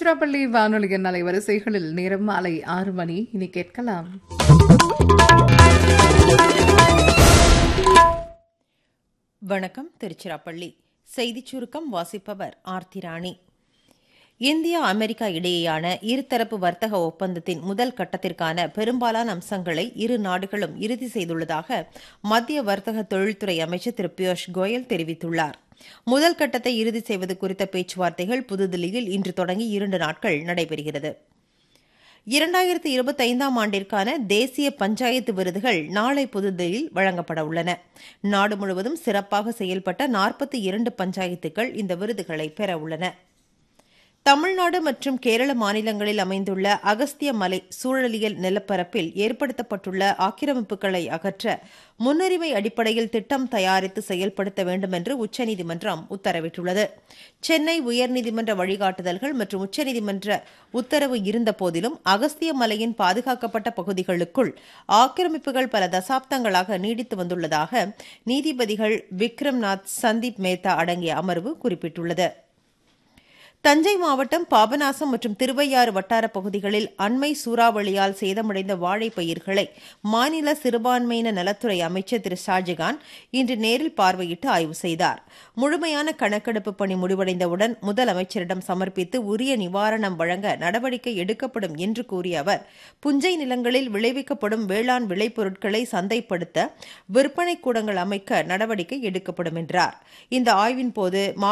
திருச்சிராப்பள்ளி வானொலியின் அலைவரிசைகளில் நேரம் மாலை ஆறு மணி இனி கேட்கலாம் வணக்கம் திருச்சிராப்பள்ளி செய்திச் சுருக்கம் வாசிப்பவர் ஆர்த்தி ராணி இந்தியா அமெரிக்கா இடையேயான இருதரப்பு வர்த்தக ஒப்பந்தத்தின் முதல் கட்டத்திற்கான பெரும்பாலான அம்சங்களை இரு நாடுகளும் இறுதி செய்துள்ளதாக மத்திய வர்த்தக தொழில்துறை அமைச்சர் திரு பியூஷ் கோயல் தெரிவித்துள்ளார் முதல் கட்டத்தை இறுதி செய்வது குறித்த பேச்சுவார்த்தைகள் புதுதில்லியில் இன்று தொடங்கி இரண்டு நாட்கள் நடைபெறுகிறது இரண்டாயிரத்தி இருபத்தைந்தாம் ஆண்டிற்கான தேசிய பஞ்சாயத்து விருதுகள் நாளை புதுதில்லியில் வழங்கப்பட உள்ளன நாடு முழுவதும் சிறப்பாக செயல்பட்ட நாற்பத்தி இரண்டு பஞ்சாயத்துகள் இந்த விருதுகளை பெற உள்ளன தமிழ்நாடு மற்றும் கேரள மாநிலங்களில் அமைந்துள்ள அகஸ்திய மலை சூழலியல் நிலப்பரப்பில் ஏற்படுத்தப்பட்டுள்ள ஆக்கிரமிப்புகளை அகற்ற முன்னுரிமை அடிப்படையில் திட்டம் தயாரித்து செயல்படுத்த வேண்டும் என்று உச்சநீதிமன்றம் உத்தரவிட்டுள்ளது சென்னை உயர்நீதிமன்ற வழிகாட்டுதல்கள் மற்றும் உச்சநீதிமன்ற உத்தரவு இருந்த போதிலும் அகஸ்திய மலையின் பாதுகாக்கப்பட்ட பகுதிகளுக்குள் ஆக்கிரமிப்புகள் பல தசாப்தங்களாக நீடித்து வந்துள்ளதாக நீதிபதிகள் விக்ரம்நாத் சந்தீப் மேத்தா அடங்கிய அமர்வு குறிப்பிட்டுள்ளது தஞ்சை மாவட்டம் பாபநாசம் மற்றும் திருவையாறு வட்டார பகுதிகளில் அண்மை சூறாவளியால் சேதமடைந்த வாழைப் பயிர்களை மாநில சிறுபான்மையின நலத்துறை அமைச்சர் திரு ஷாஜகான் இன்று நேரில் பார்வையிட்டு ஆய்வு செய்தார் முழுமையான கணக்கெடுப்பு பணி முடிவடைந்தவுடன் முதலமைச்சரிடம் சமர்ப்பித்து உரிய நிவாரணம் வழங்க நடவடிக்கை எடுக்கப்படும் என்று கூறிய அவர் புஞ்சை நிலங்களில் விளைவிக்கப்படும் வேளாண் விளைபொருட்களை சந்தைப்படுத்த விற்பனை கூடங்கள் அமைக்க நடவடிக்கை எடுக்கப்படும் என்றார் இந்த ஆய்வின் போது